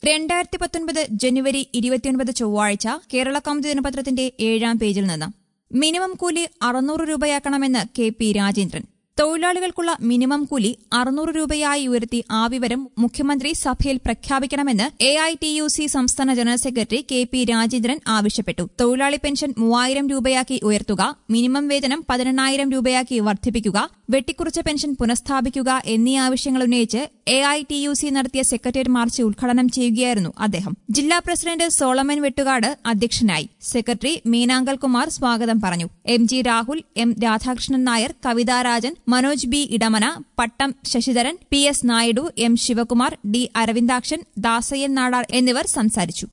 രണ്ടായിരത്തി പത്തൊൻപത് ജനുവരി ഇരുപത്തിയൊൻപത് ചൊവ്വാഴ്ച കേരള കൗമുദി ദിനപത്രത്തിന്റെ ഏഴാം പേജിൽ നിന്ന് മിനിമം കൂലി അറുന്നൂറ് രൂപയാക്കണമെന്ന് കെ പി രാജേന്ദ്രൻ തൊഴിലാളികൾക്കുള്ള മിനിമം കൂലി അറുന്നൂറ് രൂപയായി ഉയർത്തി ആ വിവരം മുഖ്യമന്ത്രി സഭയിൽ പ്രഖ്യാപിക്കണമെന്ന് A I T U C സംസ്ഥാന general secretary K P Rajendran ആവശ്യപ്പെട്ടു തൊഴിലാളി പെൻഷൻ മൂവായിരം രൂപയാക്കി ഉയർത്തുക മിനിമം വേതനം പതിനെണ്ണായിരം രൂപയാക്കി വർദ്ധിപ്പിക്കുക വെട്ടിക്കുറച്ച പെൻഷൻ പുനഃസ്ഥാപിക്കുക എന്നീ ആവശ്യങ്ങൾ ഉന്നയിച്ച് A I T U C നടത്തിയ സെക്രട്ടേറിയറ്റ് മാർച്ച് ഉദ്ഘാടനം ചെയ്യുകയായിരുന്നു അദ്ദേഹം ജില്ലാ പ്രസിഡന്റ് സോളമൻ വെട്ടുകാട് അധ്യക്ഷനായി സെക്രട്ടറി മീനാങ്കൽ കുമാർ സ്വാഗതം പറഞ്ഞു M G Rahul M Radhakrishnan Nair Kavitha Rajan Manoj B Edamana Pattom Sasidharan P S Naidu M Sivakumar D Aravindakshan Dasayyan Nadar എന്നിവർ സംസാരിച്ചു